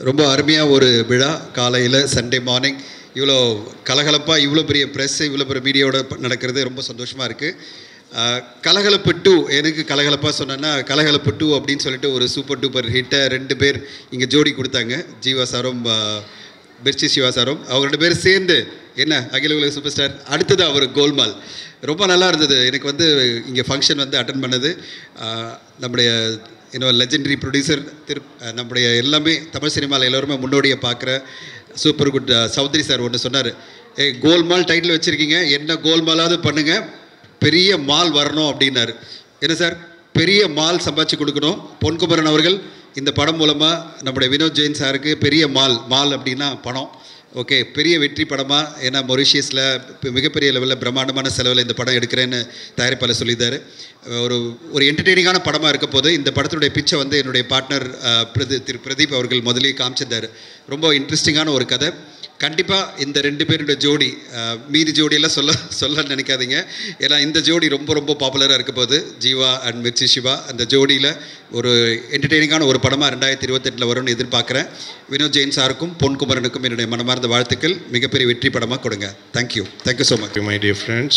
ரொம்ப அருமையாக ஒரு விழா காலையில் சண்டே மார்னிங் இவ்வளோ கலகலப்பாக இவ்வளோ பெரிய ப்ரெஸ் இவ்வளோ பெரிய மீடியாவோட ப- நடக்கிறது ரொம்ப சந்தோஷமாக இருக்குது கலகலப்பு டூ எனக்கு கலகலப்பாக சொன்னேன்னா கலகலப்பு டூ அப்படின்னு சொல்லிட்டு ஒரு சூப்பர் டூப்பர் ஹிட்டை ரெண்டு பேர் இங்கே ஜோடி கொடுத்தாங்க ஜீவா சாரும் ஆஹ், மிர்ச்சி சிவா சாரும் அவங்க ரெண்டு பேரும் சேர்ந்து என்ன அகில உலக சூப்பர் ஸ்டார் அடுத்தது அவர் கோல்மால் ரொம்ப நல்லா இருந்தது எனக்கு வந்து இங்கே ஃபங்க்ஷன் வந்து அட்டன் பண்ணது ஆஹ், நம்முடைய இன்னும் லெஜெண்டரி ப்ரொடியூசர் திரு ஆஹ், நம்முடைய எல்லாமே தமிழ் சினிமாவில் எல்லோருமே முன்னோடியை பார்க்குற சூப்பர் குட் சௌத்ரி சார் ஒன்று சொன்னார் ஏ கோல்மால் டைட்டில் வச்சுருக்கீங்க என்ன கோல்மாலாவது பண்ணுங்கள் பெரிய மால் வரணும் அப்படின்னாரு என்ன சார் பெரிய மால் சம்பாதிச்சு கொடுக்கணும் பொன்குமரன் அவர்கள் இந்த படம் மூலமாக நம்முடைய வினோத் ஜெயின் சாருக்கு பெரிய மால் மால் அப்படின்னா பணம் ஓகே பெரிய வெற்றி படமாக ஏன்னா மொரிஷியஸில் மிகப்பெரிய லெவலில் பிரம்மாண்டமான செலவில் இந்த படம் எடுக்கிறேன்னு தயாரிப்பாளர் சொல்லியிருந்தாரு ஒரு ஒரு என்டர்டெய்னிங்கான படமாக இருக்க போது இந்த படத்துடைய பிச்சை வந்து என்னுடைய பார்ட்னர் பிரதி திரு பிரதீப் அவர்கள் முதலே காமிச்சிருந்தார் ரொம்ப இன்ட்ரெஸ்டிங்கான ஒரு கதை கண்டிப்பாக இந்த ரெண்டு பேருடைய ஜோடி அஹ், மீதி ஜோடியெல்லாம் சொல்ல சொல்ல நினைக்காதீங்க ஏன்னா இந்த ஜோடி ரொம்ப ரொம்ப பாப்புலராக இருக்க போகுது ஜீவா அண்ட் மிர்ச்சி சிவா அந்த ஜோடியில் ஒரு என்டர்டெய்னிங்கான ஒரு படமாக ரெண்டாயிரத்தி இருபத்தெட்டில் வரும்னு எதிர்பார்க்குறேன் வினோத் ஜெயின் சாருக்கும் பொன்குமரனுக்கும் என்னுடைய மனமார்ந்த வாழ்த்துக்கள் மிகப்பெரிய வெற்றி படமாக கொடுங்க thank you thank you so much my dear friends.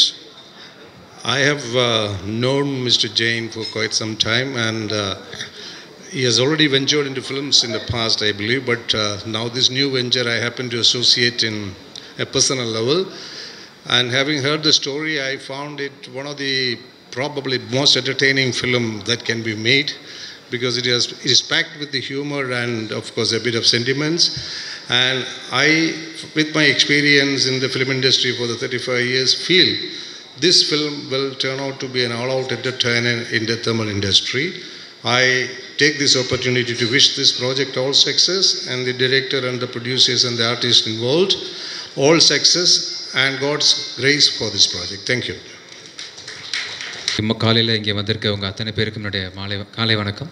I have uh, known Mr. Jain for quite some time, and uh, he has already ventured into films in the past, I believe. But uh, now, this new venture, I happen to associate in a personal level. And having heard the story, I found it one of the probably most entertaining film that can be made because it is, it is packed with the humor and, of course, a bit of sentiments. And I, with my experience in the film industry for the 35 years, feel this film will turn out to be an all-out entertainer in the thermal industry. I take this opportunity to wish this project all success and the director and the producers and the artists involved all success and God's grace for this project. Thank you. நம்ம காலையில் இங்கே வந்திருக்கவங்க அத்தனை பேருக்கும் என்னுடைய மாலை காலை வணக்கம்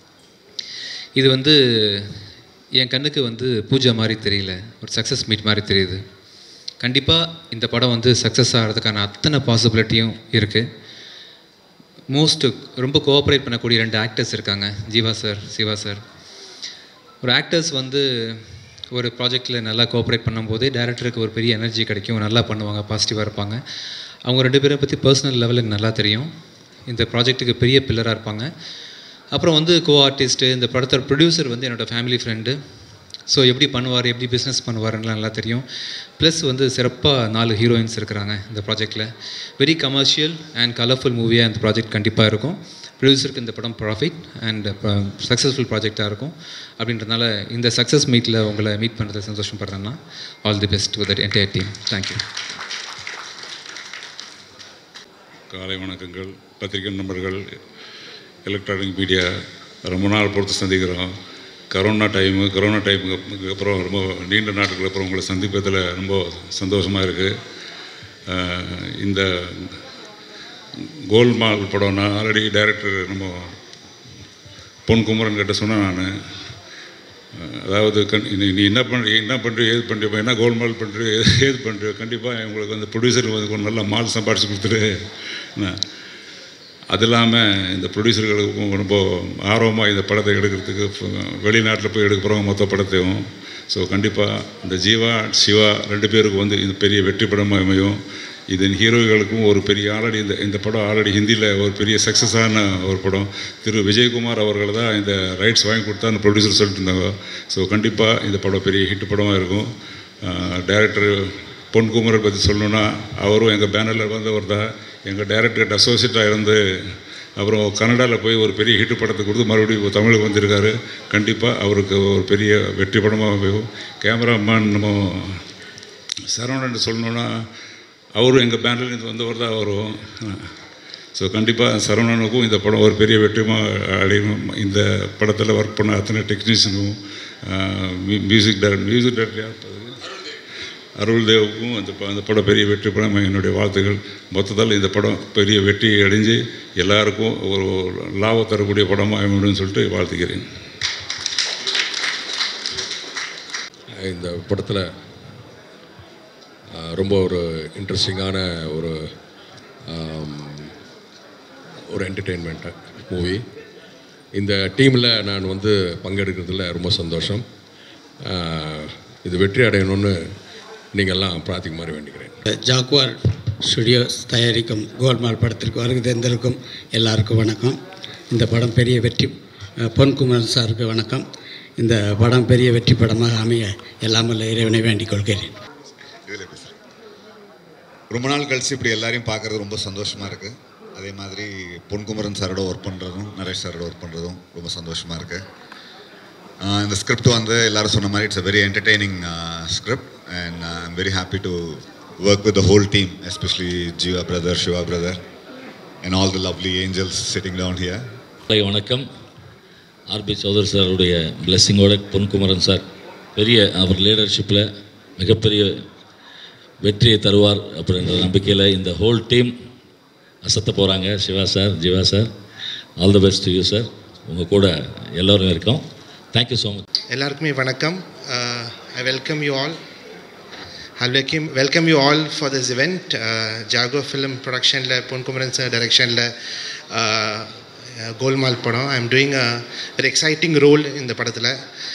இது வந்து என் கண்ணுக்கு வந்து பூஜை மாதிரி தெரியல ஒரு சக்ஸஸ் மீட் மாதிரி தெரியுது கண்டிப்பாக இந்த படம் வந்து சக்ஸஸ் ஆகிறதுக்கான அத்தனை பாசிபிலிட்டியும் இருக்குது மோஸ்ட் ரொம்ப கோஆப்ரேட் பண்ணக்கூடிய ரெண்டு ஆக்டர்ஸ் இருக்காங்க ஜீவா சார் சிவா சார் ஒரு ஆக்டர்ஸ் வந்து ஒரு ப்ராஜெக்டில் நல்லா கோஆப்ரேட் பண்ணும்போது டேரக்டருக்கு ஒரு பெரிய எனர்ஜி கிடைக்கும் நல்லா பண்ணுவாங்க பாசிட்டிவாக இருப்பாங்க அவங்க ரெண்டு பேரை பற்றி பர்சனல் லெவலுக்கு நல்லா தெரியும் இந்த ப்ராஜெக்ட்டுக்கு பெரிய பில்லராக இருப்பாங்க அப்புறம் வந்து கோ ஆர்டிஸ்ட்டு இந்த படத்தோட ப்ரொடியூசர் வந்து என்னோடய ஃபேமிலி ஃப்ரெண்டு ஸோ எப்படி பண்ணுவார் எப்படி பிஸ்னஸ் பண்ணுவாருன்னு நல்லா தெரியும் ப்ளஸ் வந்து சிறப்பாக நாலு ஹீரோயின்ஸ் இருக்கிறாங்க இந்த ப்ராஜெக்டில் வெரி கமர்ஷியல் அண்ட் கலர்ஃபுல் மூவியாக இந்த ப்ராஜெக்ட் கண்டிப்பாக இருக்கும் ப்ரொடியூசருக்கு இந்த படம் ப்ராஃபிட் அண்ட் சக்ஸஸ்ஃபுல் ப்ராஜெக்டாக இருக்கும் அப்படின்றதுனால இந்த சக்ஸஸ் மீட்டில் உங்களை மீட் பண்ணுறது சந்தோஷப்படுறேன்னா all the best with entire team thank you காலை வணக்கங்கள் பத்திரிகை நண்பர்கள் எலக்ட்ரானிக் மீடியா ரொம்ப நாள் பொறுத்து சந்திக்கிறோம் கரோனா டைமு கரோனா டைமுக்கு அப்புறம் ரொம்ப நீண்ட நாட்களுக்கு அப்புறம் உங்களை சந்திப்பதில் ரொம்ப சந்தோஷமாக இருக்குது இந்த கோல்மால் படம் நான் ஆல்ரெடி டைரக்டர் நம்ம பொன் குமரன் கிட்ட சொன்னேன் நான் அதாவது கண் நீ நீ என்ன பண்ணுற என்ன பண்ணுற ஏது பண்ணுற என்ன கோல்மால் பண்ணுற ஏது பண்ணுற கண்டிப்பாக உங்களுக்கு வந்து ப்ரொடியூசர் வந்து ஒரு நல்ல மால் சம்பாடிச்சு கொடுத்துரு என்ன அது இல்லாமல் இந்த ப்ரொடியூசர்களுக்கும் ரொம்ப ஆர்வமாக இந்த படத்தை எடுக்கிறதுக்கு வெளிநாட்டில் போய் எடுக்க போகிறவங்க மொத்த படத்தையும் ஸோ கண்டிப்பாக இந்த ஜீவா சிவா ரெண்டு பேருக்கு வந்து இது பெரிய வெற்றி படமாக அமையும் இதன் ஹீரோகளுக்கும் ஒரு பெரிய ஆல்ரெடி இந்த இந்த படம் ஆல்ரெடி ஹிந்தியில் ஒரு பெரிய சக்ஸஸான ஒரு படம் திரு விஜயகுமார் அவர்கள் தான் இந்த ரைட்ஸ் வாங்கி கொடுத்தான்னு ப்ரொடியூசர் சொல்லிட்டு இருந்தாங்க ஸோ கண்டிப்பாக இந்த படம் பெரிய ஹிட் படமாக இருக்கும் டைரக்டர் பொன்குமரை பற்றி சொல்லணுன்னா அவரும் எங்கள் பேனரில் வந்தவர் தான் எங்கள் டைரக்டர்கிட்ட அசோசியேட்டாக இருந்து அப்புறம் கன்னடாவில் போய் ஒரு பெரிய ஹிட் படத்தை கொடுத்து மறுபடியும் இப்போ தமிழுக்கு வந்திருக்காரு கண்டிப்பாக அவருக்கு ஒரு பெரிய வெற்றி படமாக அமையும் கேமராமேன் நம்ம சரவணன் சொல்லணுன்னா அவரும் எங்கள் பேனர்லேருந்து வந்தவர் தான் வரும் ஸோ கண்டிப்பாக சரவணனுக்கும் இந்த படம் ஒரு பெரிய வெற்றிமாக அடையணும் இந்த படத்தில் ஒர்க் பண்ண அத்தனை டெக்னீஷியனுக்கும் மியூசிக் டைரக்டர் மியூசிக் டைரக்டர் யார் பாருங்க? அருள் தேவுக்கும் அந்த ப- அந்த படம் பெரிய வெற்றி படம் என்னுடைய வாழ்த்துக்கள் மொத்தத்தில் இந்த படம் பெரிய வெற்றி அடைஞ்சு எல்லாருக்கும் ஒரு லாபம் தரக்கூடிய படமாக அமையணும்னு சொல்லிட்டு வாழ்த்துக்கிறேன் இந்த படத்தில் ரொம்ப ஒரு இன்ட்ரெஸ்டிங்கான ஒரு ஆம், ஒரு என்டர்டெயின்மெண்ட் மூவி இந்த டீமில் நான் வந்து பங்கெடுக்கிறதுல ரொம்ப சந்தோஷம் ஆஹ், இது வெற்றி அடையணும்னு நீங்கள்லாம் பிரார்த்திக்குமாறு வேண்டிக்கிறேன் ஜாக்குவார் ஸ்டுடியோஸ் தயாரிக்கும் கோல்மால் படத்திற்கு வருகை தந்திருக்கும் எல்லாருக்கும் வணக்கம் இந்த படம் பெரிய வெற்றி அஹ், பொன்குமரன் சாருக்கு வணக்கம் இந்த படம் பெரிய வெற்றி படமாக அமைய எல்லாம் வல்ல இறைவனை வேண்டிக் கொள்கிறேன் இதில் பேசுகிறேன் ரொம்ப நாள் கழிச்சு இப்படி எல்லாரையும் பார்க்குறது ரொம்ப சந்தோஷமாக இருக்குது அதே மாதிரி பொன்குமரன் சாரோட ஒர்க் பண்ணுறதும் நரேஷ் சாரோட ஒர்க் பண்ணுறதும் ரொம்ப சந்தோஷமாக இருக்குது இந்த ஸ்கிரிப்ட் வந்து எல்லாரும் சொன்ன மாதிரி it's a very entertaining script and I'm very happy to work with the whole team especially Jiva brother Siva brother and all the lovely angels sitting down here hi வணக்கம் ஆர்பி சௌதரி சாருடைய பிளெஸ்ஸிங்கோட பொன்குமரன் சார் பெரிய அவர் லீடர்ஷிப்பில் மிகப்பெரிய வெற்றியை தருவார் அப்படின்ற நம்பிக்கையில் இந்த ஹோல் டீம் அசத்த போகிறாங்க Siva sir Jiva sir all the best you sir உங்கள் கூட எல்லோரும் இருக்கோம் தேங்க்யூ ஸோ மச் எல்லாருக்குமே வணக்கம் I welcome you all I welcome welcome you all for this event Jago film ப்ரொடக்ஷனில் பொன்குமரன் சார் டைரக்ஷனில் கோல்மால் படம் I am doing a very exciting role இந்த படத்தில்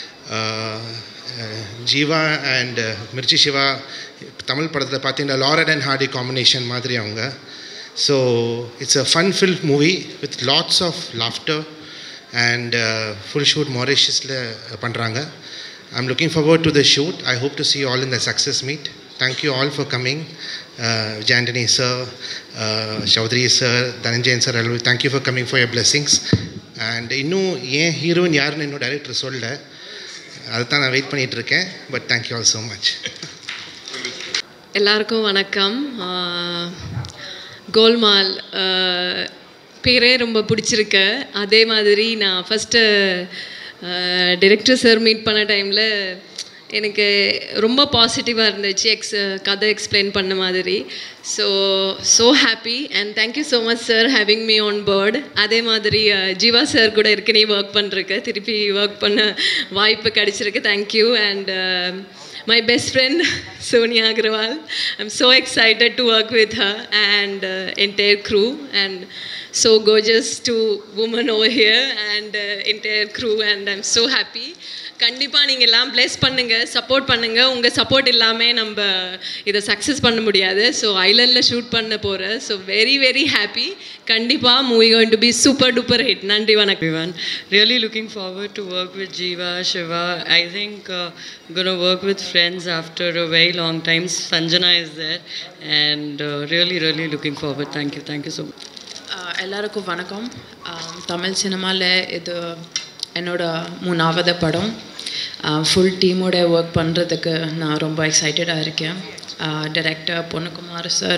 ஜீவா அண்ட் மிர்ச்சி சிவா தமிழ் படத்தில் பார்த்தீங்கன்னா லாரட் அண்ட் ஹார்டி காம்பினேஷன் மாதிரி அவங்க so it's a fun fill movie with lots of laughter and full shoot மாரிஷியஸில் பண்ணுறாங்க I'm looking forward to the shoot I hope to see all in the success meet thank you all for coming ஜாண்டனி sir Choudary sir Dhananjayan sir எல்லாரும் thank you for coming for your blessings and இன்னும் ஏன் heroine யாருன்னு இன்னும் director சொல்லல அதுதான் நான் wait பண்ணிகிட்டு இருக்கேன் but thank you all so much எல்லாருக்கும் வணக்கம் ஆஹ், கோல்மால் ஆஹ், பேரே ரொம்ப பிடிச்சிருக்கு அதே மாதிரி நான் ஃபஸ்ட்டு டிரெக்டர் சார் மீட் பண்ண டைமில் எனக்கு ரொம்ப பாசிட்டிவாக இருந்துச்சு எக்ஸ் கதை எக்ஸ்பிளைன் பண்ண மாதிரி so so happy and thank you so much sir having me on board அதே மாதிரி அஹ், ஜீவா சார் கூட ஏற்கனவே ஒர்க் பண்ணுறக்கு திருப்பி ஒர்க் பண்ண வாய்ப்பு கிடைச்சிருக்கு thank you and my best friend Sonia Agrawal. I'm so excited to work with her and uh, entire crew and so gorgeous two women over here and uh, entire crew and I'm so happy. கண்டிப்பாக நீங்கள் எல்லாம் bless பண்ணுங்கள் support பண்ணுங்கள் உங்கள் support இல்லாமல் நம்ம இதை success பண்ண முடியாது ஸோ ஐலண்டில் ஷூட் பண்ண போகிறேன் ஸோ வெரி வெரி ஹாப்பி கண்டிப்பாக movie going to be super duper hit நன்றி வணக்கம் everyone. Really looking forward to work with Jiva, Shiva. I think uh, gonna work with friends after a very long time. Sanjana is there, and uh, really, really looking forward. Thank you, thank you so much. ஆஹ் எல்லாருக்கும் வணக்கம் ஆம், தமிழ் சினிமாவில் இது என்னோட மூணாவது படம் full டீமோட work பண்ணுறதுக்கு நான் ரொம்ப எக்ஸைட்டடாக இருக்கேன் டைரக்டர் பொன்னுகுமார் சார்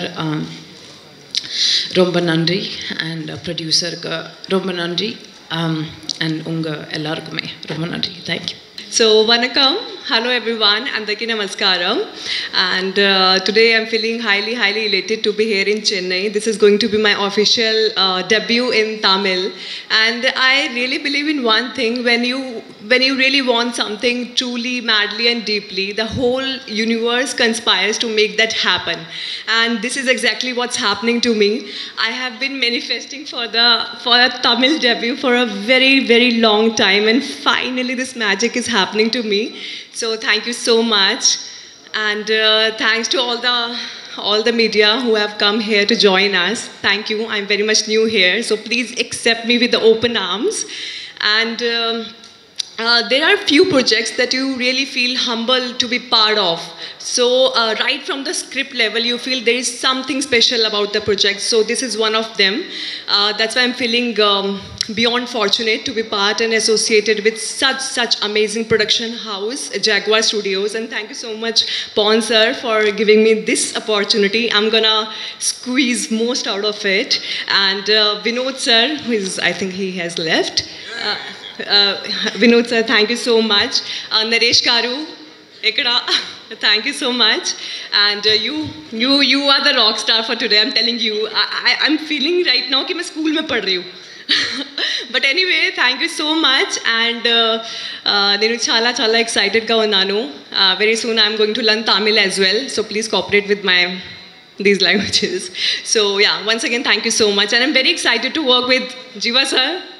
ரொம்ப நன்றி அண்ட் ப்ரொடியூசருக்கு ரொம்ப நன்றி அண்ட் உங்கள் எல்லாருக்குமே ரொம்ப நன்றி thank you So, Vanakkam. Hello, everyone. Andaki Namaskaram. And uh, today I'm feeling highly, highly elated to be here in Chennai. This is going to be my official uh, debut in Tamil. And I really believe in one thing when you when you really want something truly, madly, and deeply, the whole universe conspires to make that happen. And this is exactly what's happening to me. I have been manifesting for the for a Tamil debut for a very, very long time, and finally this magic is happening to me. So thank you so much, and uh, thanks to all the all the media who have come here to join us. Thank you. I'm very much new here, so please accept me with the open arms. And um, uh, there are few projects that you really feel humble to be part of. So uh, right from the script level, you feel there is something special about the project. So this is one of them. Uh, that's why I'm feeling um, beyond fortunate to be part and associated with such such amazing production house, Jaguar Studios. And thank you so much, Pon sir, for giving me this opportunity. I'm gonna squeeze most out of it. And uh, Vinod sir, who is I think he has left. Uh, uh, Vinod sir, thank you so much. Uh, Naresh Karu, Ekada, thank you so much. And uh, you, you, you are the rock star for today. I'm telling you, I, I, I'm feeling right now कि मैं school में पढ़ रही हूँ. But anyway thank you so much and అండ్ నేను చాలా చాలా ఎక్సైటెడ్గా ఉన్నాను very soon I'm going to learn Tamil as well so please cooperate with my these languages. So yeah, once again, thank you so much. And I'm very excited to work with Jiva sir.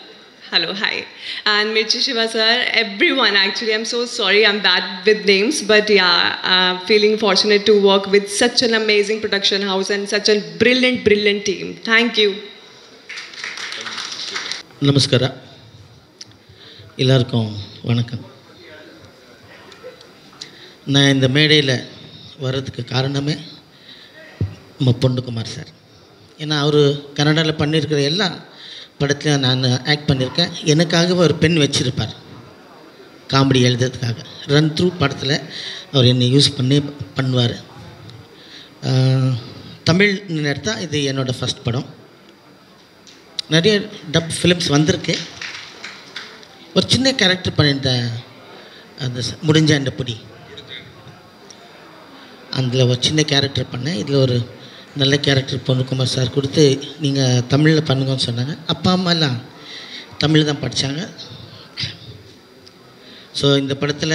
Hello, hi. And Mirchi Shiva sir, everyone actually, I'm so sorry I'm bad with names, but yeah, I'm feeling fortunate to work with such an amazing production house and such a brilliant, brilliant team. Thank you. நமஸ்கார எல்லாருக்கும் வணக்கம் நான் இந்த மேடையில் வர்றதுக்கு காரணமே நம்ம பொண்ணுக்குமார் sir ஏன்னா அவர் கன்னடாவில் பண்ணியிருக்கிற எல்லா படத்துலையும் நான் ஆக்ட் பண்ணியிருக்கேன் எனக்காகவே ஒரு பெண் வச்சுருப்பார் காமெடி எழுதுறதுக்காக ரன் த்ரூ படத்தில் அவர் என்னை யூஸ் பண்ணி பண்ணுவார் தமிழ் எடுத்தால் இது என்னோடய ஃபஸ்ட் படம் நிறைய டப் ஃபிலிம்ஸ் வந்திருக்கு ஒரு சின்ன கேரக்டர் பண்ணியிருந்தேன் அந்த ச- முடிஞ்ச அந்த பொடி அதில் ஒரு சின்ன கேரக்டர் பண்ணேன் இதில் ஒரு நல்ல கேரக்டர் பொண்ணுக்குமார் சார் கொடுத்து நீங்கள் தமிழில் பண்ணுங்கன்னு சொன்னாங்க அப்பா அம்மாலாம் தமிழ் தான் படித்தாங்க ஸோ இந்த படத்தில்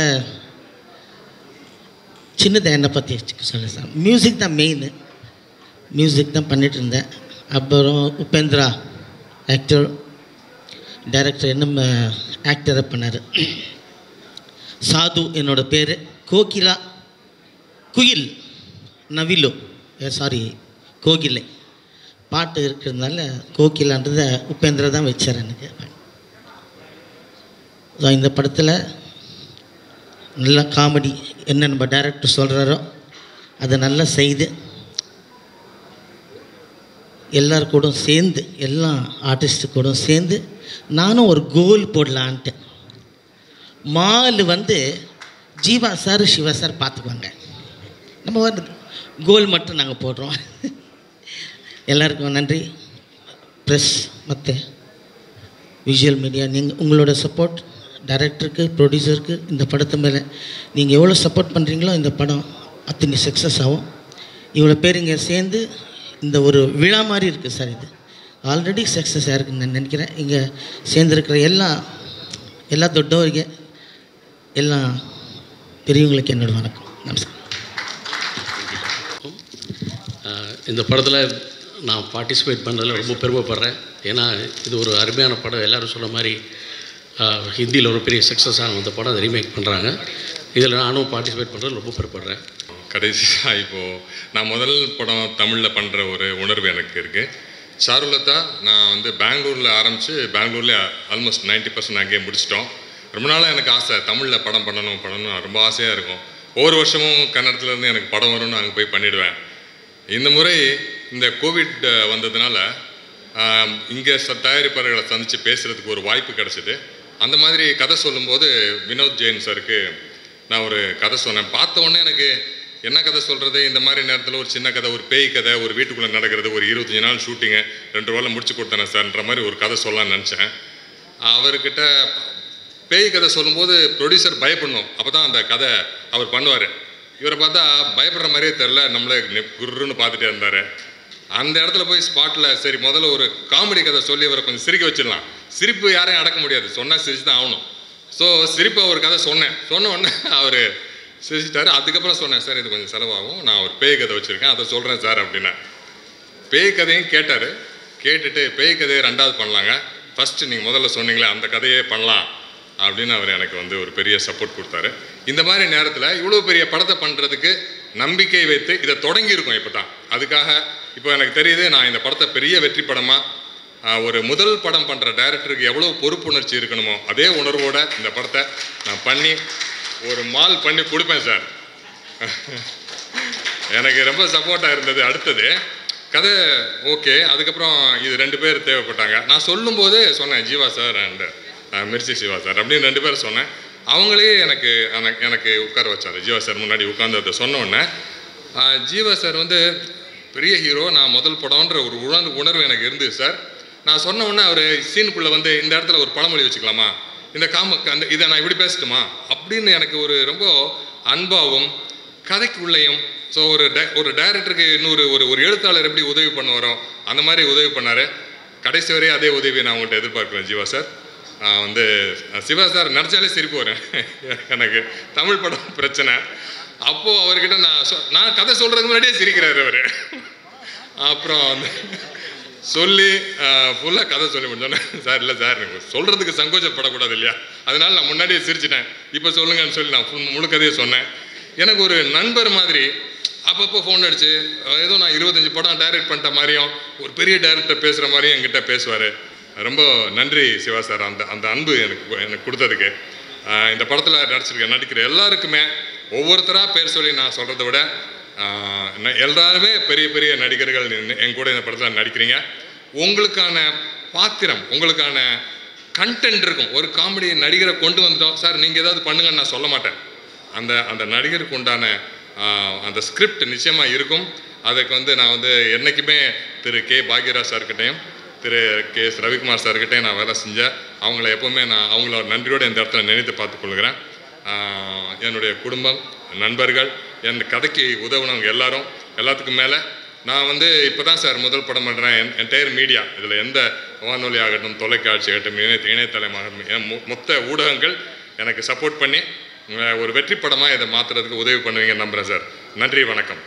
சின்னதாக என்னை பற்றி சொல்ல சார் மியூசிக் தான் மெயின் மியூசிக் தான் பண்ணிட்டு இருந்தேன் அப்புறம் உபேந்திரா ஆக்டர் டைரக்டர் இன்னும் ஆக்டரை பண்ணார் சாது என்னோட பேர் கோகிலா குயில் நவிலு சாரி கோகிலை பாட்டு இருக்கிறதுனால கோகிலான்றத உபேந்திரா தான் வச்சார் எனக்கு ஸோ இந்த படத்தில் நல்ல காமெடி என்ன நம்ம டைரக்டர் சொல்கிறாரோ அதை நல்லா செய்து எல்லார் கூட சேர்ந்து எல்லா ஆர்டிஸ்ட்டு கூட சேர்ந்து நானும் ஒரு கோல் போடலான்ட்டு மால் வந்து ஜீவா சார் சிவா சார் பார்த்துக்குவாங்க நம்ம வந்து கோல் மட்டும் நாங்கள் போடுறோம் எல்லாருக்கும் நன்றி ப்ரெஸ் மற்ற விஷுவல் மீடியா நீங்கள் உங்களோட சப்போர்ட் டைரக்டருக்கு ப்ரொடியூசருக்கு இந்த படத்து மேலே நீங்கள் எவ்வளோ சப்போர்ட் பண்ணுறீங்களோ இந்த படம் அத்தனை சக்ஸஸ் ஆகும் இவ்வளோ பேர் இங்கே சேர்ந்து இந்த ஒரு விழா மாதிரி இருக்குது சார் இது ஆல்ரெடி சக்ஸஸ் ஆயிருக்குன்னு நான் நினைக்கிறேன் இங்கே சேர்ந்துருக்கிற எல்லா எல்லா ದೊಡ್ಡವರಿಗೆ எல்லா பெரியவங்களுக்கு என்னோட வணக்கம் நமஸ்காரம் ஆஹ் இந்த படத்தில் நான் பார்ட்டிசிபேட் பண்ணதில் ரொம்ப பெருமைப்படுறேன் ஏன்னா இது ஒரு அருமையான படம் எல்லாரும் சொன்ன மாதிரி ஹிந்தியில் ஒரு பெரிய சக்ஸஸ் ஆன இந்த படம் அதை ரீமேக் பண்ணுறாங்க இதில் நானும் பார்ட்டிசிபேட் பண்ணுறது ரொம்ப பெருமைப்படுறேன் கடைசியாக இப்போது நான் முதல் படம் தமிழில் பண்ணுற ஒரு உணர்வு எனக்கு இருக்குது சாருலதா நான் வந்து பெங்களூரில் ஆரம்பித்து பெங்களூரில் ஆல்மோஸ்ட் 90% பர்சன்ட் அங்கேயே முடிச்சிட்டோம் ரொம்ப நாளாக எனக்கு ஆசை தமிழில் படம் பண்ணணும் பண்ணணும் ரொம்ப ஆசையாக இருக்கும் ஒவ்வொரு வருஷமும் கன்னடத்துல இருந்து எனக்கு படம் வரும்னு அங்கே போய் பண்ணிடுவேன் இந்த முறை இந்த கோவிட் அஹ், வந்ததுனால இங்கே தயாரிப்பாளர்களை சந்தித்து பேசுகிறதுக்கு ஒரு வாய்ப்பு கிடச்சிது அந்த மாதிரி கதை சொல்லும்போது வினோத் ஜெயின் சாருக்கு நான் ஒரு கதை சொன்னேன் பார்த்த உடனே எனக்கு என்ன கதை சொல்கிறது இந்த மாதிரி நேரத்தில் ஒரு சின்ன கதை ஒரு பேய் கதை ஒரு வீட்டுக்குள்ளே நடக்கிறது ஒரு இருபத்தஞ்சி நாள் ஷூட்டிங்கு ரெண்டு ரூபாயில் முடிச்சு கொடுத்தேன் சார்ன்ற மாதிரி ஒரு கதை சொல்லலாம்னு நினச்சேன் அவர்கிட்ட பேய் கதை சொல்லும்போது ப்ரொடியூசர் பயப்படணும் அப்போ தான் அந்த கதை அவர் பண்ணுவார் இவரை பார்த்தா பயப்படுற மாதிரியே தெரில நம்மளே நெ- குர்ருன்னு பார்த்துட்டே இருந்தார் அந்த இடத்துல போய் ஸ்பாட்டில் சரி முதல்ல ஒரு காமெடி கதை சொல்லி அவரை கொஞ்சம் சிரிக்க வச்சிடலாம் சிரிப்பு யாரையும் அடக்க முடியாது சொன்னால் சிரிச்சு தான் ஆகணும் ஸோ சிரிப்பை ஒரு கதை சொன்னேன் சொன்ன உடனே அவர் சிரிச்சிட்டாரு அதுக்கப்புறம் சொன்னேன் சார் இது கொஞ்சம் செலவாகும் நான் ஒரு பேய் கதை வச்சுருக்கேன் அதை சொல்கிறேன் சார் அப்படின்னா பேய் கதையும் கேட்டார் கேட்டுட்டு பேய் கதையை ரெண்டாவது பண்ணலாங்க ஃபஸ்ட்டு நீங்கள் முதல்ல சொன்னீங்களே அந்த கதையே பண்ணலாம் அப்படின்னு அவர் எனக்கு வந்து ஒரு பெரிய சப்போர்ட் கொடுத்தாரு இந்த மாதிரி நேரத்தில் இவ்வளோ பெரிய படத்தை பண்ணுறதுக்கு நம்பிக்கை வைத்து இதை தொடங்கியிருக்கோம் இப்போ தான் அதுக்காக இப்போ எனக்கு தெரியுது நான் இந்த படத்தை பெரிய வெற்றி படமாக ஒரு முதல் படம் பண்ணுற டைரக்டருக்கு எவ்வளோ பொறுப்புணர்ச்சி இருக்கணுமோ அதே உணர்வோட இந்த படத்தை நான் பண்ணி ஒரு மால் பண்ணி கொடுப்பேன் சார் எனக்கு ரொம்ப சப்போர்ட்டாக இருந்தது அடுத்தது கதை ஓகே அதுக்கப்புறம் இது ரெண்டு பேர் தேவைப்பட்டாங்க நான் சொல்லும்போது சொன்னேன் Jiva sir and Mirchi Siva sir அப்படின்னு ரெண்டு பேர் சொன்னேன் அவங்களே எனக்கு எனக்கு- எனக்கு உட்கார வச்சாரு ஜீவா சார் முன்னாடி உட்காந்து அதை சொன்ன உடனே ஆஹ், ஜீவா சார் வந்து பெரிய ஹீரோ நான் முதல் படம்ன்ற ஒரு உணர்வு உணர்வு எனக்கு இருந்தது சார் நான் சொன்ன உடனே அவர் சீனுக்குள்ளே வந்து இந்த இடத்துல ஒரு பழமொழி வச்சுக்கலாமா இந்த காம அந்த இதை நான் இப்படி பேசட்டுமா அப்படின்னு எனக்கு ஒரு ரொம்ப அன்பாவும் கதைக்கு உள்ளேயும் ஸோ ஒரு டை ஒரு டைரக்டருக்கு இன்னொரு ஒரு ஒரு எழுத்தாளர் எப்படி உதவி பண்ணுவாரோ அந்த மாதிரி உதவி பண்ணார் கடைசி வரையும் அதே உதவியை நான் உங்கள்கிட்ட எதிர்பார்க்குறேன் ஜீவா சார் ஆஹ் வந்து அஹ் சிவா சார் நினச்சாலே சிரிப்பு வரேன் எனக்கு தமிழ் படம் பிரச்சனை அப்போது அவர்கிட்ட நான் சொ நான் கதை சொல்கிறதுக்கு முன்னாடியே சிரிக்கிறாரு அவர் அப்புறம் வந்து சொல்லி ஃபுல்லாக கதை சொல்லி முடிச்சோன்னே சார் இல்லை சார் எனக்கு சொல்கிறதுக்கு சங்கோச்சப்படக்கூடாது இல்லையா அதனால நான் முன்னாடியே சிரிச்சிட்டேன் இப்போ சொல்லுங்கன்னு சொல்லி நான் ஃபுல் முழு கதையை சொன்னேன் எனக்கு ஒரு நண்பர் மாதிரி அப்பப்போ ஃபோன் அடிச்சு அஹ், ஏதோ நான் இருபத்தஞ்சி படம் டைரக்ட் பண்ணிட்ட மாதிரியும் ஒரு பெரிய டைரக்டர் பேசுகிற மாதிரியும் என்கிட்ட பேசுவார் ரொம்ப நன்றி சிவா சார் அந்த அந்த அன்பு எனக்கு எனக்கு கொடுத்ததுக்கு அஹ், இந்த படத்தில் நடிச்சிருக்க நடிக்கிற எல்லாருக்குமே ஒவ்வொருத்தராக பேர் சொல்லி நான் சொல்கிறத விட ஆஹ் ந- எல்லாருமே பெரிய பெரிய நடிகர்கள் நின்னு என் கூட இந்த படத்தில் நடிக்கிறீங்க உங்களுக்கான பாத்திரம் உங்களுக்கான கண்டென்ட் இருக்கும் ஒரு காமெடி நடிகரை கொண்டு வந்துட்டோம் சார் நீங்கள் ஏதாவது பண்ணுங்கன்னு நான் சொல்ல மாட்டேன் அந்த அந்த நடிகருக்கு உண்டான ஆஹ், அந்த ஸ்கிரிப்ட் நிச்சயமாக இருக்கும் அதுக்கு வந்து நான் வந்து என்றைக்குமே திரு கே பாக்யராஜ் சார்கிட்டையும் திரு கே எஸ் ரவிக்குமார் சார்கிட்டையும் நான் வேலை செஞ்சேன் அவங்கள எப்போவுமே நான் அவங்கள நன்றியோடு இந்த இடத்துல நினைத்து பார்த்துக் கொள்கிறேன் ஆஹ் என்னுடைய குடும்பம் நண்பர்கள் என் கதைக்கு உதவுனவங்க எல்லாரும் எல்லாத்துக்கும் மேலே நான் வந்து இப்போ தான் சார் முதல் படம் பண்ணுறேன் என்டையர் மீடியா இதில் எந்த வானொலி ஆகட்டும் தொலைக்காட்சி ஆகட்டும் இணைய இணையதளமாகட்டும் என் மொ- மொத்த ஊடகங்கள் எனக்கு சப்போர்ட் பண்ணி அஹ், ஒரு வெற்றி படமாக இதை மாற்றுறதுக்கு உதவி பண்ணுவீங்கன்னு நம்புகிறேன் சார் நன்றி வணக்கம்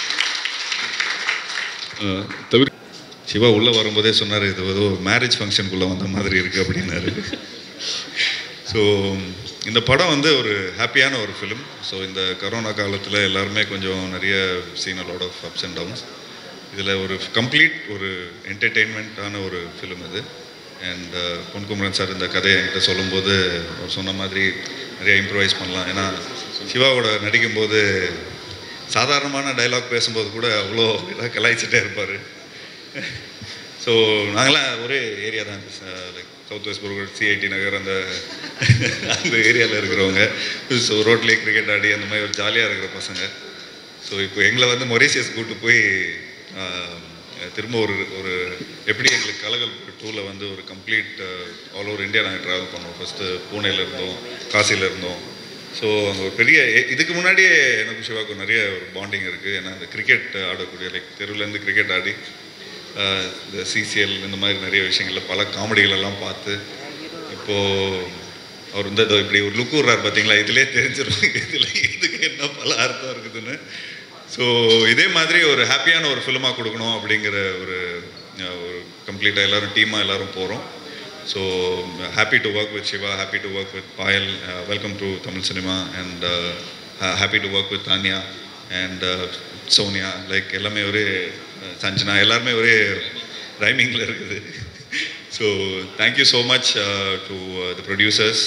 தவிர சிவா உள்ளே வரும்போதே சொன்னார் இது ஏதோ மேரேஜ் ஃபங்க்ஷனுக்குள்ளே வந்த மாதிரி இருக்குது அப்படின்னாரு ஸோ இந்த படம் வந்து ஒரு ஹாப்பியான ஒரு ஃபிலிம் ஸோ இந்த கரோனா காலத்தில் எல்லாருமே கொஞ்சம் நிறைய scene lot of ups and downs இதில் ஒரு கம்ப்ளீட் ஒரு என்டர்டெயின்மெண்ட்டான ஒரு ஃபிலிம் இது அண்ட் பொன்குமரன் சார் இந்த கதையை என்கிட்ட சொல்லும்போது அவர் சொன்ன மாதிரி நிறைய இம்ப்ரவைஸ் பண்ணலாம் ஏன்னா சிவாவோட நடிக்கும்போது சாதாரணமான டைலாக் பேசும்போது கூட அவ்வளோ இதாக கலாய்ச்சிட்டே இருப்பார் ஸோ நாங்களாம் ஒரே ஏரியா தான் லைக் சவுத் வெஸ்ட் புரோகர் சிஐடி நகர் அந்த அந்த ஏரியாவில் இருக்கிறவங்க ஸோ ரோட்லேயே கிரிக்கெட் ஆடி அந்த மாதிரி ஒரு ஜாலியாக இருக்கிற பசங்க ஸோ இப்போ எங்களை வந்து மொரீசியஸ் கூட்டு போய் ஆஹ், திரும்ப ஒரு ஒரு எப்படி எங்களுக்கு கலகல் டூவில் வந்து ஒரு கம்ப்ளீட் ஆல் ஓவர் இந்தியா நாங்கள் ட்ராவல் பண்ணோம் ஃபஸ்ட்டு பூனேல இருந்தோம் காசியில் இருந்தோம் ஸோ அங்கே ஒரு பெரிய எ- இதுக்கு முன்னாடியே எனக்கு சிவாவுக்கு நிறைய ஒரு பாண்டிங் இருக்குது ஏன்னா அந்த கிரிக்கெட் ஆடக்கூடிய லைக் தெருவுலேருந்து கிரிக்கெட் ஆடி ஆஹ், இந்த சிசிஎல் இந்த மாதிரி நிறைய விஷயங்கள்ல பல காமெடிகள் எல்லாம் பார்த்து இப்போது அவர் வந்து இதோ இப்படி ஒரு லுக் விட்றாரு பார்த்தீங்களா இதிலே தெரிஞ்சிடும் இதில் இதுக்கு என்ன பல அர்த்தம் இருக்குதுன்னு ஸோ இதே மாதிரி ஒரு ஹாப்பியான ஒரு ஃபிலிமாக கொடுக்கணும் அப்படிங்கிற ஒரு அஹ், ஒரு கம்ப்ளீட்டாக எல்லாரும் டீமாக எல்லாரும் போகிறோம் so happy to work with Siva happy to work with Payal welcome to Tamil cinema and happy to work with Tanya and Sonia like எல்லாமே ஒரே அஹ், சஞ்சனா எல்லாருமே ஒரே ரைமிங்கில் இருக்குது so thank you so much to the producers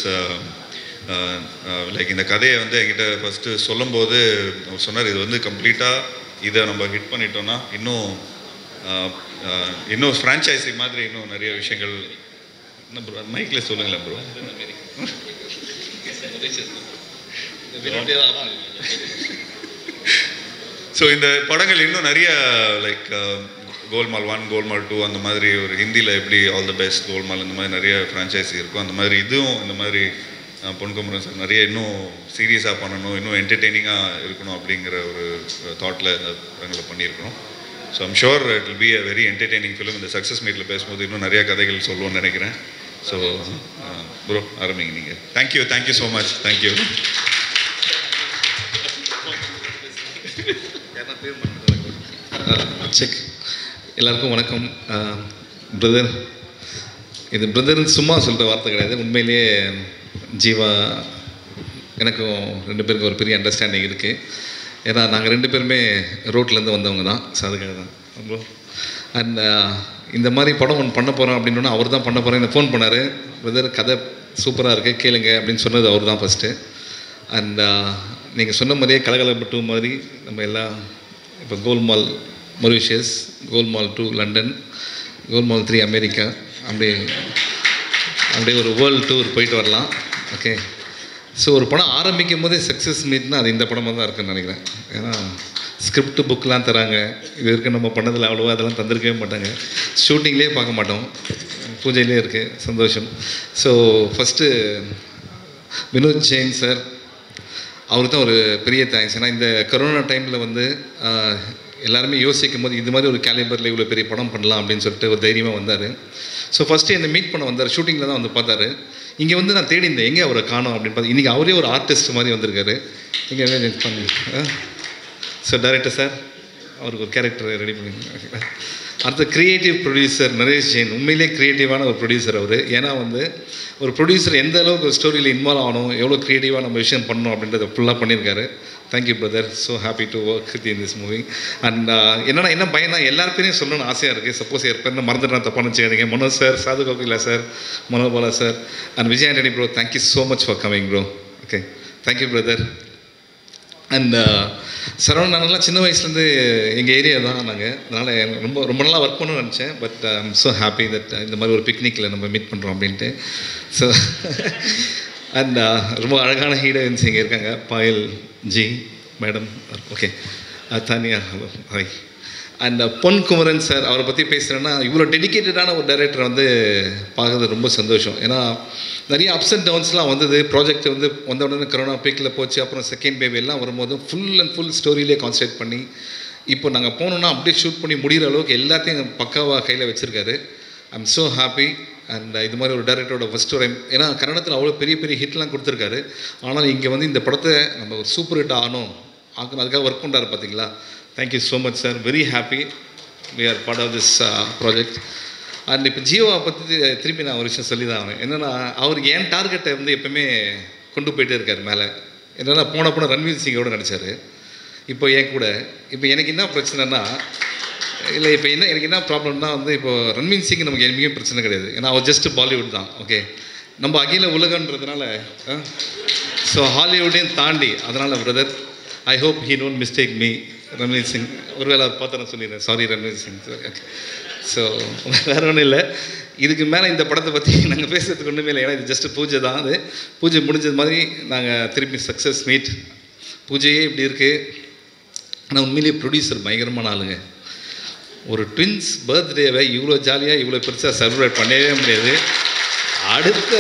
like இந்த கதையை வந்து என்கிட்ட ஃபஸ்ட்டு சொல்லும்போது அவர் சொன்னார் இது வந்து கம்ப்ளீட்டாக இதை நம்ம ஹிட் பண்ணிட்டோம்னா இன்னும் uh, uh, இன்னும் ஃப்ரான்ச்சைசி மாதிரி இன்னும் நிறைய விஷயங்கள் என்ன ப்ரோ மைக்கில் சொல்லுங்களேன் ப்ரோ ஸோ இந்த படங்கள் இன்னும் நிறைய like Golmaal one Golmaal two அந்த மாதிரி ஒரு ஹிந்தியில் எப்படி ஆல் த பெஸ்ட் கோல்மால் இந்த மாதிரி நிறைய ஃப்ரான்ச்சைசி இருக்கும் அந்த மாதிரி இதுவும் இந்த மாதிரி அஹ், பொன்குமரன் சார் நிறைய இன்னும் சீரியஸாக பண்ணணும் இன்னும் என்டர்டெய்னிங்காக இருக்கணும் அப்படிங்கிற ஒரு தாட்டில் இந்த படங்களை பண்ணியிருக்கிறோம் so I'm sure it will be a very entertaining film இந்த சக்ஸஸ் மீட்டில் பேசும்போது இன்னும் நிறைய கதைகள் சொல்லுவோம்னு நினைக்கிறேன் ஸோ ப்ரோ ஆரம்பிங்க நீங்கள் thank you thank you so much thank you check எல்லாருக்கும் வணக்கம் பிரதர் இது பிரதர்னு சும்மா சொல்கிற வார்த்தை கிடையாது உண்மையிலேயே ஜீவா எனக்கும் ரெண்டு பேருக்கும் ஒரு பெரிய அண்டர்ஸ்டாண்டிங் இருக்குது ஏன்னா நாங்கள் ரெண்டு பேருமே ரோட்லேருந்து வந்தவங்க தான் ஸோ அதுக்காக தான் ரொம்ப அண்ட் இந்த மாதிரி படம் ஒன்று பண்ண போகிறோம் அப்படின்னா அவர் தான் பண்ண போகிறேன் எனக்கு ஃபோன் பண்ணார் பிரதர் கதை சூப்பராக இருக்குது கேளுங்க அப்படின்னு சொன்னது அவர் தான் ஃபஸ்ட்டு அண்ட் நீங்கள் சொன்ன மாதிரியே கலகலப்பட்டு மாதிரி நம்ம எல்லாம் இப்போ Golmaal Mauritius Golmaal two London Golmaal three America அப்படியே அப்படியே ஒரு வேர்ல்டு டூர் போயிட்டு வரலாம் ஓகே ஸோ ஒரு படம் ஆரம்பிக்கும் போதே சக்ஸஸ் மீட்னா அது இந்த படமாக தான் இருக்குன்னு நினைக்கிறேன் ஏன்னா ஸ்கிரிப்ட் புக்கெலாம் தராங்க இது வரைக்கும் நம்ம பண்ணதில் அவ்வளோவா அதெல்லாம் தந்திருக்கவே மாட்டாங்க ஷூட்டிங்லேயே பார்க்க மாட்டோம் பூஜையிலே இருக்குது சந்தோஷம் so first Vinod Jain sir அவருக்கு தான் ஒரு பெரிய தேங்க்ஸ் ஏன்னா இந்த கொரோனா டைமில் வந்து ஆஹ், எல்லாருமே யோசிக்கும் போது இது மாதிரி ஒரு கேலிபரில் இவ்வளோ பெரிய படம் பண்ணலாம் அப்படின்னு சொல்லிட்டு ஒரு தைரியமாக வந்தார் ஸோ ஃபஸ்ட்டு என்னை மீட் பண்ண வந்தார் ஷூட்டிங்கில் தான் வந்து பார்த்தாரு இங்கே வந்து நான் தேடி இருந்தேன் எங்கே அவரை காணோம் அப்படின்னு பார்த்து இன்றைக்கி அவரே ஒரு ஆர்டிஸ்ட் மாதிரி வந்திருக்காரு இங்கே பண்ணி ஸோ டைரக்டர் சார் அவருக்கு ஒரு கேரக்டர் ரெடி பண்ணி அடுத்த கிரியேட்டிவ் ப்ரொடியூசர் நரேஷ் ஜெயின் உண்மையிலே க்ரியேட்டிவான ஒரு ப்ரொடியூசர் அவர் ஏன்னா வந்து ஒரு ப்ரொடியூசர் எந்த அளவுக்கு ஒரு ஸ்டோரியில் இன்வால்வ் ஆகணும் எவ்வளோ க்ரியேட்டிவாக நம்ம விஷயம் பண்ணணும் அப்படின்றத ஃபுல்லாக பண்ணியிருக்காரு thank you brother so happy to work with in this movie and என்னன்னா என்ன பயனா எல்லார் பேரையும் சொல்லணும்னு ஆசையாக இருக்குது சப்போஸ் ஏற்பேர் மறந்துட்டு தப்பாக நினச்சிக்காதீங்க Manoj sir Sadhu Kokila sir Manobala sir and Vijay Antony bro thank you so much for coming bro okay thank you brother and சரவணன்லாம் சின்ன வயசுலேருந்து எங்கள் ஏரியா தான் நாங்கள் அதனால் எனக்கு ரொம்ப ரொம்ப நாளாக ஒர்க் பண்ணணும்னு நினச்சேன் but I'm so happy that இந்த மாதிரி ஒரு பிக்னிக்கில் நம்ம மீட் பண்ணுறோம் அப்படின்ட்டு ஸோ அண்ட் ரொம்ப அழகான ஹீரோயின்ஸ் இங்கே இருக்காங்க Payal ji madam okay Tanya hello hi and Pon Kumaran sir அவரை பற்றி பேசுகிறேன்னா இவ்வளோ டெடிக்கேட்டடான ஒரு டைரக்டர் வந்து பார்க்குறது ரொம்ப சந்தோஷம் ஏன்னா நிறைய அப்ஸ் அண்ட் டவுன்ஸ்லாம் வந்தது ப்ராஜெக்ட் வந்து வந்த உடனே கரோனா பீக்கில் போச்சு அப்புறம் செகண்ட் பேபி எல்லாம் வரும்போது ஃபுல் அண்ட் ஃபுல் ஸ்டோரியிலே கான்சன்ட்ரேட் பண்ணி இப்போ நாங்கள் போனோம்னா அப்படியே ஷூட் பண்ணி முடிகிற அளவுக்கு எல்லாத்தையும் பக்காவாக கையில் வச்சுருக்காரு I am so happy and இது மாதிரி ஒரு டேரக்டரோட ஃபஸ்ட் டைம் ஏன்னா கன்னடத்தில் அவ்வளோ பெரிய பெரிய ஹிட்லாம் கொடுத்துருக்காரு ஆனால் இங்கே வந்து இந்த படத்தை நம்ம ஒரு சூப்பர் ஹிட் ஆகணும் ஆக்கணும் அதுக்காக ஒர்க் பண்ணுறாரு பார்த்தீங்களா thank you so much sir very happy we are part of this project and இப்போ ஜியோவை பற்றி திருப்பி நான் ஒரு விஷயம் சொல்லி தான் ஆகணும் என்னென்னா அவர் என் டார்கெட்டை வந்து எப்பவுமே கொண்டு போயிட்டே இருக்கார் மேலே என்னென்னா போன போன ரன்வீர் சிங்கோட நடித்தார் இப்போ என் கூட இப்போ எனக்கு என்ன பிரச்சனைனா இல்லை இப்போ என்ன எனக்கு என்ன ப்ராப்ளம்னா வந்து இப்போ ரன்வீர் சிங் நமக்கு எங்கேயும் பிரச்சனை கிடையாது ஏன்னா அவர் ஜஸ்ட் பாலிவுட் தான் ஓகே நம்ம அகில உலகன்றதுனால ஸோ ஹாலிவுட்டையும் தாண்டி அதனால் brother I hope he don't mistake me Ranveer Singh ஒருவேளை அவர் பார்த்தா நான் சொல்லிடுறேன் sorry Ranveer Singh okay so வேறு ஒன்றும் இல்லை இதுக்கு மேலே இந்த படத்தை பற்றி நாங்கள் பேசுறதுக்கு ஒன்றுமே இல்லை ஏன்னா இது ஜஸ்ட் பூஜை தான் அது பூஜை முடிஞ்சது மாதிரி நாங்கள் திருப்பி சக்ஸஸ் மீட் பூஜையே இப்படி இருக்குது ஆனால் உண்மையிலேயே ப்ரொடியூசர் பயங்கரமான ஆளுங்க ஒரு ட்வின்ஸ் பர்த்டேவை இவ்வளோ ஜாலியாக இவ்வளோ பெருசாக செலிப்ரேட் பண்ணவே முடியாது அடுத்த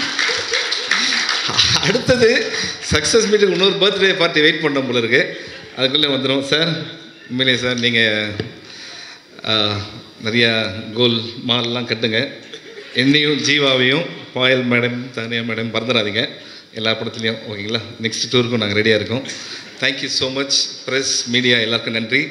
அடுத்தது சக்ஸஸ் மீட்டுக்கு இன்னொரு பர்த்டே பார்ட்டி வெயிட் பண்ண போல இருக்கு அதுக்குள்ளே வந்துடும் சார் உண்மையிலே சார் நீங்கள் நிறையா கோல் மால்லாம் கட்டுங்க என்னையும் ஜீவாவையும் பாயல் மேடம் தானியா மேடம் மறந்துடாதீங்க எல்லா படத்துலையும் ஓகேங்களா நெக்ஸ்ட் டூருக்கும் நாங்கள் ரெடியாக இருக்கோம் thank you so much press media எல்லாருக்கும் நன்றி